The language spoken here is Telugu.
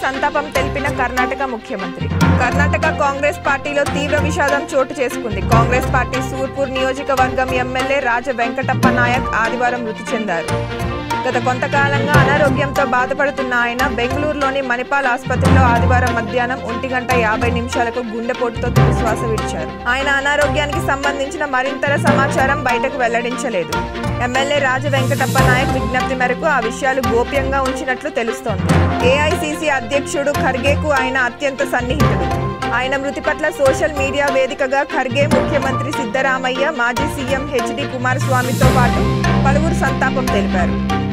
సంతాపం తెలిపిన కర్ణాటక ముఖ్యమంత్రి కర్ణాటక కాంగ్రెస్ పార్టీలో తీవ్ర విషాదం చోటు చేసుకుంది కాంగ్రెస్ పార్టీ సూర్పూర్ నియోజకవర్గం ఎమ్మెల్యే రాజ వెంకటప్ప నాయక్ ఆదివారం మృతి చెందారు గత కొంతకాలంగా అనారోగ్యంతో బాధపడుతున్న ఆయన బెంగళూరులోని మణిపాల్ ఆసుపత్రిలో ఆదివారం మధ్యాహ్నం ఒంటి గంట యాభై నిమిషాలకు గుండెపోటుతో తుది శ్వాస విడిచారు ఆయన అనారోగ్యానికి సంబంధించిన మరింతర సమాచారం బయటకు వెల్లడించలేదు ఎమ్మెల్యే రాజ వెంకటప్ప నాయక్ విజ్ఞప్తి మేరకు ఆ విషయాలు గోప్యంగా ఉంచినట్లు తెలుస్తోంది ఏఐసిసి అధ్యక్షుడు ఖర్గేకు ఆయన అత్యంత సన్నిహితుడు ఆయన మృతి పట్ల సోషల్ మీడియా వేదికగా ఖర్గే ముఖ్యమంత్రి సిద్ధరామయ్య మాజీ సీఎం హెచ్డి కుమారస్వామితో పాటు పలువురు సంతాపం తెలిపారు